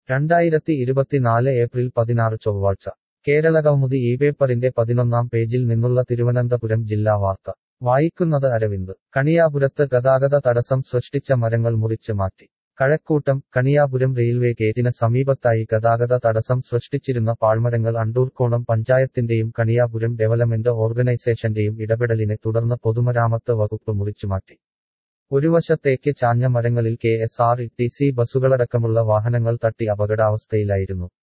രണ്ടായിരത്തി ഇരുപത്തിനാല് ഏപ്രിൽ പതിനാറ് ചൊവ്വാഴ്ച കേരളകൗമുദി ഈ പേപ്പറിന്റെ പതിനൊന്നാം പേജിൽ നിന്നുള്ള തിരുവനന്തപുരം ജില്ലാ വാർത്ത വായിക്കുന്നത് അരവിന്ദ് കണിയാപുരത്ത് ഗതാഗത തടസ്സം സൃഷ്ടിച്ച മരങ്ങൾ മുറിച്ച് മാറ്റി കഴക്കൂട്ടം കണിയാപുരം റെയിൽവേ ഗേറ്റിന് സമീപത്തായി ഗതാഗത തടസ്സം സൃഷ്ടിച്ചിരുന്ന പാഴ്മരങ്ങൾ അണ്ടൂർക്കോണം പഞ്ചായത്തിന്റെയും കണിയാപുരം ഡെവലപ്മെന്റ് ഓർഗനൈസേഷന്റെയും ഇടപെടലിനെ തുടർന്ന് പൊതുമരാമത്ത് വകുപ്പ് മുറിച്ചുമാറ്റി ഒരു വശത്തേക്ക് ചാഞ്ഞ മരങ്ങളിൽ K S R T C ബസ്സുകളടക്കമുള്ള വാഹനങ്ങൾ തട്ടി അപകടാവസ്ഥയിലായിരുന്നു